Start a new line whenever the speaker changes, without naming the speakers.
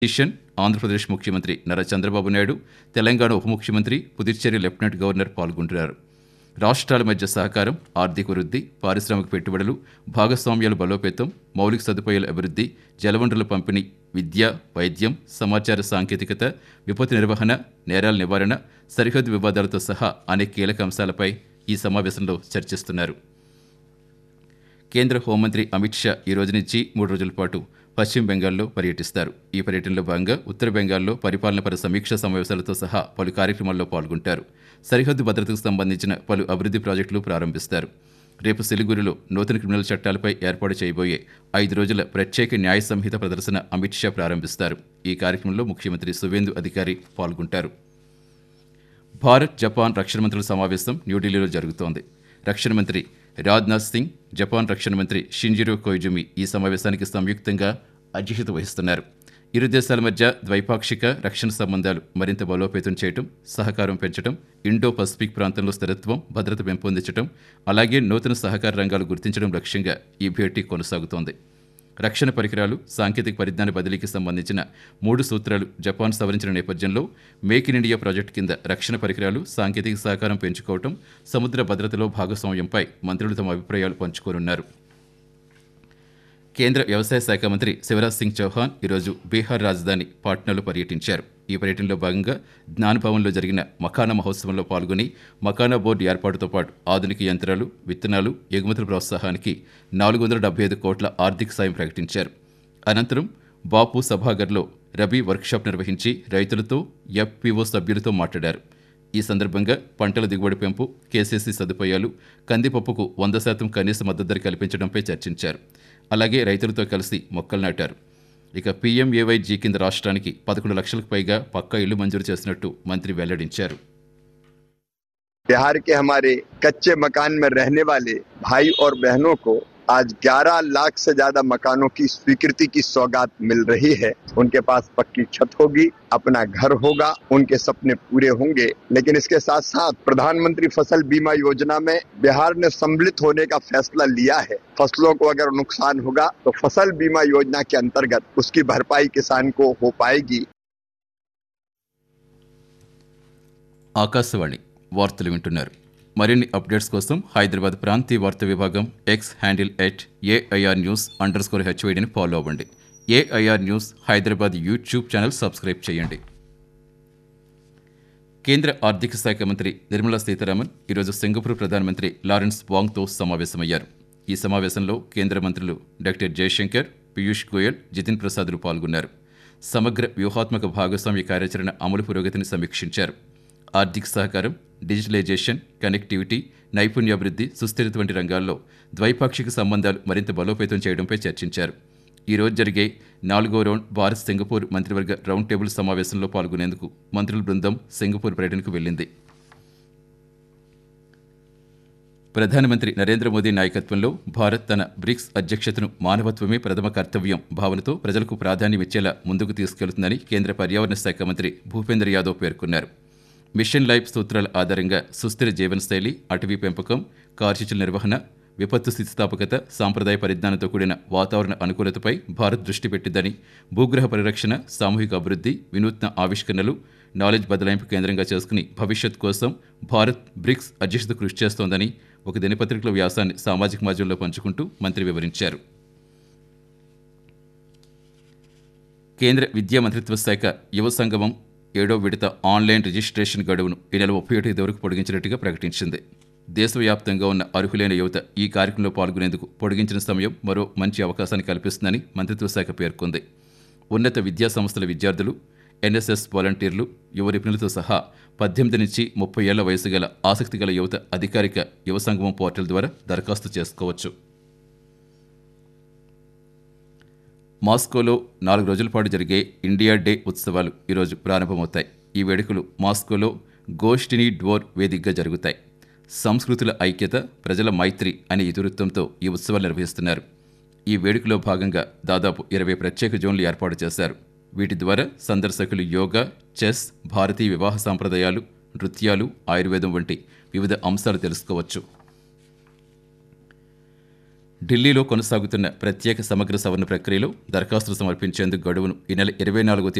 కిషన్ ఆంధ్రప్రదేశ్ ముఖ్యమంత్రి నారా చంద్రబాబు నాయుడు తెలంగాణ ఉప ముఖ్యమంత్రి పుదుచ్చేరి లెఫ్టినెంట్ గవర్నర్ పాల్గొంటున్నారు రాష్ట్రాల మధ్య సహకారం ఆర్థిక వృద్ధి పారిశ్రామిక పెట్టుబడులు భాగస్వామ్యాల బలోపేతం మౌలిక సదుపాయాల అభివృద్ధి జలవనరుల పంపిణీ విద్య వైద్యం సమాచార సాంకేతికత విపత్తు నిర్వహణ నేరాల నివారణ సరిహద్దు వివాదాలతో సహా అనేక కీలక అంశాలపై ఈ సమావేశంలో చర్చిస్తున్నారు కేంద్ర హోంమంత్రి అమిత్ షా ఈ రోజు నుంచి మూడు రోజుల పాటు పశ్చిమ బెంగాల్లో పర్యటిస్తారు ఈ పర్యటనలో భాగంగా ఉత్తర బెంగాల్లో పరిపాలనపర సమీక్షా సమావేశాలతో సహా పలు కార్యక్రమాల్లో పాల్గొంటారు సరిహద్దు భద్రతకు సంబంధించిన పలు అభివృద్ధి ప్రాజెక్టులు ప్రారంభిస్తారు రేపు సిలిగురిలో నూతన క్రిమినల్ చట్టాలపై ఏర్పాటు చేయబోయే ఐదు రోజుల ప్రత్యేక న్యాయ సంహిత ప్రదర్శన అమిత్ షా ప్రారంభిస్తారు ఈ కార్యక్రమంలో ముఖ్యమంత్రి సువేందు అధికారి పాల్గొంటారు భారత్ జపాన్ రక్షణ మంత్రుల సమావేశం న్యూఢిల్లీలో జరుగుతోంది రక్షణ మంత్రి రాజ్నాథ్ సింగ్ జపాన్ రక్షణ మంత్రి షింజిరో కోయిజుమి ఈ సమావేశానికి సంయుక్తంగా అధ్యక్షత వహిస్తున్నారు ఇరు దేశాల మధ్య ద్వైపాక్షిక రక్షణ సంబంధాలు మరింత బలోపేతం చేయటం సహకారం పెంచడం ఇండో పసిఫిక్ ప్రాంతంలో స్థిరత్వం భద్రత పెంపొందించడం అలాగే నూతన సహకార రంగాలు గుర్తించడం లక్ష్యంగా ఈ భేటీ కొనసాగుతోంది రక్షణ పరికరాలు సాంకేతిక పరిజ్ఞాన బదిలీకి సంబంధించిన మూడు సూత్రాలు జపాన్ సవరించిన నేపథ్యంలో మేక్ ఇన్ ఇండియా ప్రాజెక్టు కింద రక్షణ పరికరాలు సాంకేతిక సహకారం పెంచుకోవటం సముద్ర భద్రతలో భాగస్వామ్యంపై మంత్రులు తమ అభిప్రాయాలు పంచుకోనున్నారు కేంద్ర వ్యవసాయ శాఖ మంత్రి శివరాజ్ సింగ్ చౌహాన్ ఈరోజు బీహార్ రాజధాని పాట్నాలో పర్యటించారు ఈ పర్యటనలో భాగంగా జ్ఞాన్ భవన్లో జరిగిన మకానా మహోత్సవంలో పాల్గొని మకానా బోర్డు ఏర్పాటుతో పాటు ఆధునిక యంత్రాలు విత్తనాలు ఎగుమతుల ప్రోత్సాహానికి నాలుగు వందల డెబ్బై ఐదు కోట్ల ఆర్థిక సాయం ప్రకటించారు అనంతరం బాపు సభాగర్లో రబీ వర్క్షాప్ నిర్వహించి రైతులతో ఎఫ్పిఓ సభ్యులతో మాట్లాడారు ఈ సందర్భంగా పంటల దిగుబడి పెంపు కేసీసీ సదుపాయాలు కందిపప్పుకు వంద శాతం కనీస మద్దతు ధర కల్పించడంపై చర్చించారు అలాగే రైతులతో కలిసి మొక్కలు నాటారు ఇక పీఎంఏవైజీ కింద రాష్ట్రానికి పదకొండు లక్షలకు పైగా పక్కా ఇళ్లు మంజూరు చేసినట్టు మంత్రి వెల్లడించారు
बिहार के हमारे कच्चे मकान में रहने वाले भाई और बहनों को आज 11 लाख से ज्यादा मकानों की स्वीकृति की सौगात मिल रही है उनके पास पक्की छत होगी अपना घर होगा उनके सपने पूरे होंगे लेकिन इसके साथ साथ प्रधानमंत्री फसल बीमा योजना में बिहार ने सम्मिलित होने का फैसला लिया है फसलों को अगर नुकसान होगा तो फसल बीमा योजना के अंतर्गत उसकी भरपाई किसान को हो पाएगी
ఆకాశవాణి వార్తలు వింటున్నారు మరిన్ని అప్డేట్స్ కోసం హైదరాబాద్ ప్రాంతీయ వార్తా విభాగం X handle at A I R news underscore హెచ్వైడిని ఫాలో అవ్వండి A I R news Hyderabad YouTube channel subscribe చేయండి కేంద్ర ఆర్థిక శాఖ మంత్రి నిర్మలా సీతారామన్ ఈరోజు సింగపూర్ ప్రధానమంత్రి లారెన్స్ వాంగ్తో సమావేశమయ్యారు ఈ సమావేశంలో కేంద్ర మంత్రులు డాక్టర్ జయశంకర్ పీయూష్ గోయల్ జితిన్ ప్రసాద్లు పాల్గొన్నారు సమగ్ర వ్యూహాత్మక భాగస్వామ్య కార్యాచరణ అమలు పురోగతిని సమీక్షించారు ఆర్థిక సహకారం డిజిటలైజేషన్ కనెక్టివిటీ నైపుణ్యాభివృద్ధి సుస్థిరత వంటి రంగాల్లో ద్వైపాక్షిక సంబంధాలు మరింత బలోపేతం చేయడంపై చర్చించారు ఈ రోజు జరిగే నాలుగో రౌండ్ భారత్ సింగపూర్ మంత్రివర్గ రౌండ్ టేబుల్ సమావేశంలో పాల్గొనేందుకు మంత్రుల బృందం సింగపూర్ పర్యటనకు వెళ్ళింది ప్రధానమంత్రి నరేంద్ర మోదీ నాయకత్వంలో భారత్ తన బ్రిక్స్ అధ్యక్షతను మానవత్వమే ప్రథమ కర్తవ్యం భావనతో ప్రజలకు ప్రాధాన్యమిచ్చేలా ముందుకు తీసుకెళ్తుందని కేంద్ర పర్యావరణ శాఖ మంత్రి భూపేంద్ర యాదవ్ పేర్కొన్నారు మిషన్ లైఫ్ సూత్రాల ఆధారంగా సుస్థిర జీవనశైలి అటవీ పెంపకం కార్చిచుల నిర్వహణ విపత్తు స్థితిస్థాపకత సాంప్రదాయ పరిజ్ఞానంతో కూడిన వాతావరణ అనుకూలతపై భారత్ దృష్టి పెట్టిందని భూగ్రహ పరిరక్షణ సామూహిక అభివృద్ధి వినూత్న ఆవిష్కరణలు నాలెడ్జ్ బదలాయింపు కేంద్రంగా చేసుకుని భవిష్యత్ కోసం భారత్ బ్రిక్స్ అధ్యక్షత కృషి చేస్తోందని ఒక దినపత్రికలో వ్యాసాన్ని సామాజిక మాధ్యమంలో పంచుకుంటూ మంత్రి వివరించారు కేంద్ర విద్యా మంత్రిత్వ శాఖ యువ సంగమం ఏడో విడత ఆన్లైన్ రిజిస్ట్రేషన్ గడువును ఈ నెల ముప్పై ఒకటి వరకు పొడిగించినట్టుగా ప్రకటించింది దేశవ్యాప్తంగా ఉన్న అర్హులైన యువత ఈ కార్యక్రమంలో పాల్గొనేందుకు పొడిగించిన సమయం మరో మంచి అవకాశాన్ని కల్పిస్తుందని మంత్రిత్వ శాఖ పేర్కొంది ఉన్నత విద్యా సంస్థల విద్యార్థులు ఎన్ఎస్ఎస్ వాలంటీర్లు యువ నిపుణులతో సహా పద్దెనిమిది నుంచి ముప్పై ఏళ్ల వయసు గల ఆసక్తి గల యువత అధికారిక యువ సంగమం పోర్టల్ ద్వారా దరఖాస్తు చేసుకోవచ్చు మాస్కోలో నాలుగు రోజుల పాటు జరిగే ఇండియా డే ఉత్సవాలు ఈరోజు ప్రారంభమవుతాయి ఈ వేడుకలు మాస్కోలో గోష్ఠిని డ్వోర్ వేదికగా జరుగుతాయి సంస్కృతుల ఐక్యత ప్రజల మైత్రి అనే ఇతివృత్తంతో ఈ ఉత్సవాలు నిర్వహిస్తున్నారు ఈ వేడుకలో భాగంగా దాదాపు ఇరవై ప్రత్యేక జోన్లు ఏర్పాటు చేశారు వీటి ద్వారా సందర్శకులు యోగా చెస్ భారతీయ వివాహ సాంప్రదాయాలు నృత్యాలు ఆయుర్వేదం వంటి వివిధ అంశాలు తెలుసుకోవచ్చు ఢిల్లీలో కొనసాగుతున్న ప్రత్యేక సమగ్ర సవరణ ప్రక్రియలో దరఖాస్తులు సమర్పించేందుకు గడువును ఈ నెల ఇరవై నాలుగో